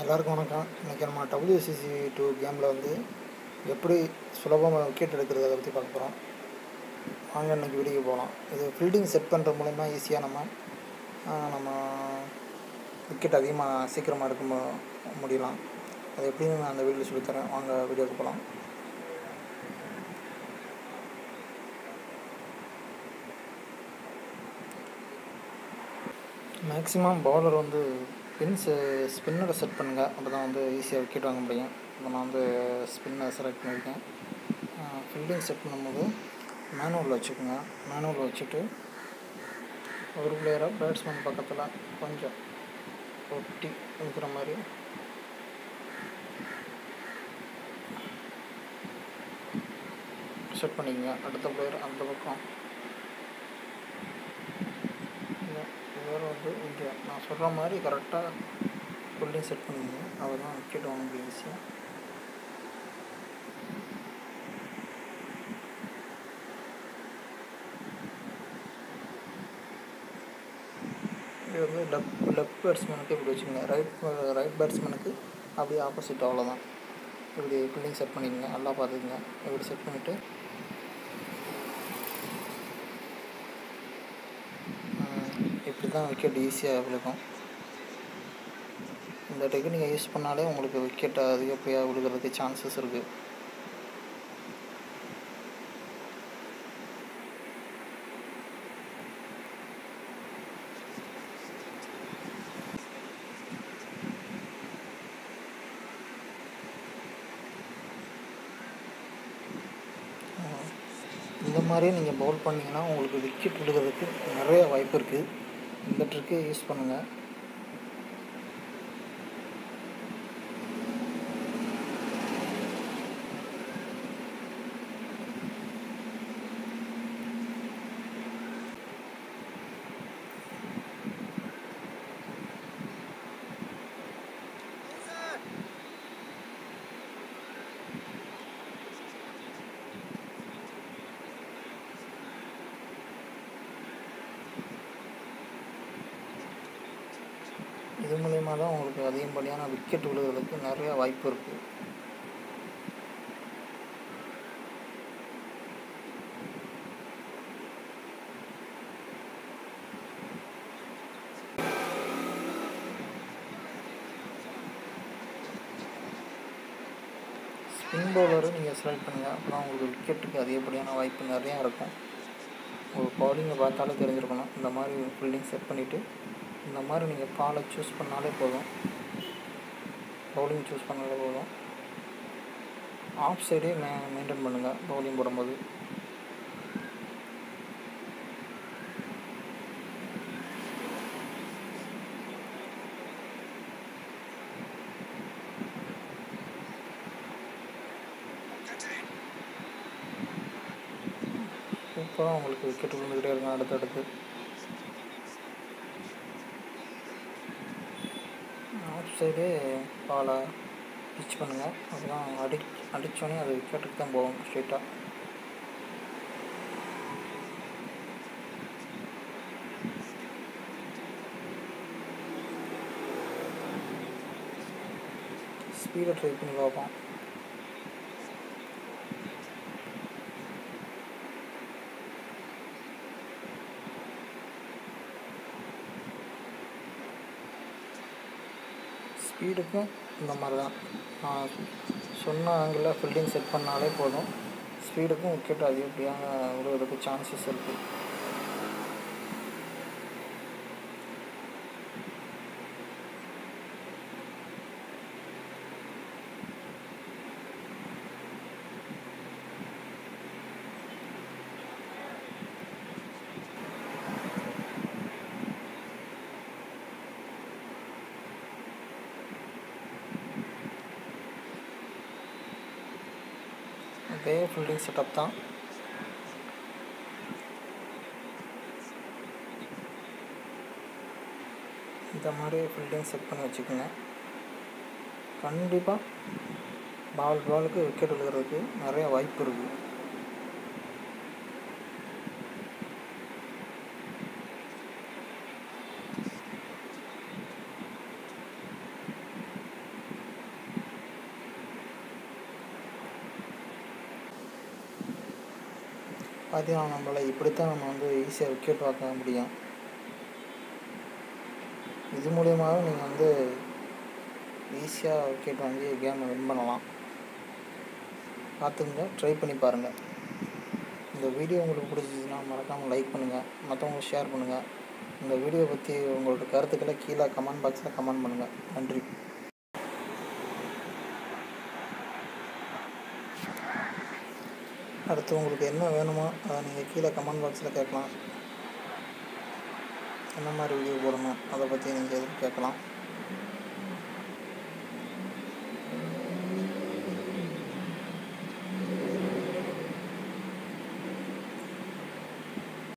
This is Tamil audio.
எல்லாருக்கும் வணக்கம் இன்றைக்கி நம்ம டபிள்யூசிசி டூ கேமில் வந்து எப்படி சுலபமாக விக்கெட் எடுக்கிறது அதை பற்றி பார்க்க போகிறோம் வாங்க இன்றைக்கி வீடியோ போகலாம் இது ஃபீல்டிங் செட் பண்ணுற மூலயமா ஈஸியாக நம்ம ஆஹ், நம்ம விக்கெட் அதிகமாக சீக்கிரமாக எடுக்க மு- முடியலாம் அது எப்படின்னு நான் அந்த வீடியோவில் சொல்லித்தரேன் வாங்க வீடியோக்கு போகலாம் மேக்ஸிமம் பவுலர் வந்து ஸ்பின்ஸ் ஸ்பின்னரை செட் பண்ணுங்கள் அப்போ தான் வந்து ஈஸியாக விக்கெட் வாங்க முடியும் இப்போ நான் வந்து ஸ்பின்னை செலக்ட் பண்ணியிருக்கேன் ஃபீல்டிங் செட் பண்ணும்போது மேனுவலில் வச்சுக்கோங்க மேனுவலில் வச்சுட்டு ஒரு பிளேயராக பேட்ஸ்மேன் பக்கத்தில் கொஞ்சம் ஒட்டி இருக்கிற மாதிரி செட் பண்ணிக்கங்க அடுத்த பிளேயர் அந்த பக்கம் வேறு வந்து இங்கே நான் சொல்கிற மாதிரி கரெக்டாக ஃபுல்லையும் செட் பண்ணிக்கங்க அவர் தான் விக்கெட் வாங்க முடியும் ஈஸியாக இது வந்து லெஃப்ட் லெஃப்ட் பேட்ஸ்மேனுக்கு இப்படி வச்சுக்கோங்க ரைட் ரைட் பேட்ஸ்மேனுக்கு அப்படியே ஆப்போசிட் அவ்வளோதான் இப்படி ஃபீல்டிங் செட் பண்ணிக்கங்க நல்லா பார்த்துக்குங்க இப்படி செட் பண்ணிவிட்டு இப்படி தான் விக்கெட் ஈஸியாக விழுகும் இந்த டெக்னிக்கை யூஸ் பண்ணாலே உங்களுக்கு விக்கெட் அதிகப்படியாக விழுகிறதுக்கு சான்சஸ் இருக்குது இந்த மாதிரியே நீங்கள் பவுல் பண்ணிங்கன்னா உங்களுக்கு விக்கெட் விழுகிறதுக்கு நிறைய வாய்ப்பு இருக்குது இந்த ட்ரிக்கை யூஸ் பண்ணுங்கள் இது மூலயமா தான் உங்களுக்கு அதிகப்படியான விக்கெட் விழுகிறதுக்கு நிறைய வாய்ப்பு இருக்குது ஸ்பின் பவுலரும் நீங்கள் செலக்ட் பண்ணுங்கள் அப்போ தான் உங்களுக்கு விக்கெட்டுக்கு அதிகப்படியான வாய்ப்பு நிறையா இருக்கும் ஒரு பவுலிங்கை பார்த்தாலே தெரிஞ்சிருக்கணும் இந்த மாதிரி ஃபீல்டிங் செட் பண்ணிவிட்டு இந்த மாதிரி நீங்கள் பாலை சூஸ் பண்ணாலே போதும் பவுலிங் சூஸ் பண்ணாலே போதும் ஆஃப் சைடே மெ மெயின்டைன் பண்ணுங்கள் பவுலிங் போடும்போது சூப்பராக உங்களுக்கு விக்கெட் விழுந்துக்கிட்டே இருக்கும் அடுத்தடுத்து ஆஃப் சைடே பாலை பிச் பண்ணுங்கள் அப்பதான் அடி அடித்தோடனே அது விக்கெட்டுக்கு தான் போகும் ஸ்ட்ரெயிட்டாக ஸ்பீடை ட்ரை பண்ணி பார்ப்போம் ஸ்பீடுக்கும் இந்த மாதிரி தான் நான் சொன்ன ஆங்கிளில் ஃபீல்டிங் செட் பண்ணாலே போதும் ஸ்பீடுக்கும் விக்கெட் அதிகப்படியாக விழுவதற்கு சான்சஸ் இருக்குது அதே ஃபீல்டிங் செட்டப் தான் இந்த மாதிரி ஃபீல்டிங் செட் பண்ணி வச்சுக்கோங்க கண்டிப்பாக பால் பாலுக்கு விக்கெட் விழுகிறதுக்கு நிறைய வாய்ப்பு இருக்குது பார்த்தீங்கன்னா நம்மளால் இப்படித்தான் நம்ம வந்து ஈஸியாக விக்கெட் வாங்க முடியும் இது மூலியமாகவும் நீங்கள் வந்து ஈஸியாக விக்கெட் வாங்கி கேமை வின் பண்ணலாம் பார்த்துங்க ட்ரை பண்ணி பாருங்கள் இந்த வீடியோ உங்களுக்கு பிடிச்சிச்சின்னா மறக்காமல் லைக் பண்ணுங்கள் மற்றவங்களுக்கு ஷேர் பண்ணுங்கள் இந்த வீடியோ பற்றி உங்களோட கருத்துக்களை கீழே கமெண்ட் பாக்ஸில் கமெண்ட் பண்ணுங்கள் நன்றி அடுத்து உங்களுக்கு என்ன வேணுமோ அதை நீங்கள் கீழே கமெண்ட் பாக்ஸில் கேட்கலாம் என்ன மாதிரி வீடியோ போடணும் அதை பற்றி நீங்கள் எதுவும் கேட்கலாம்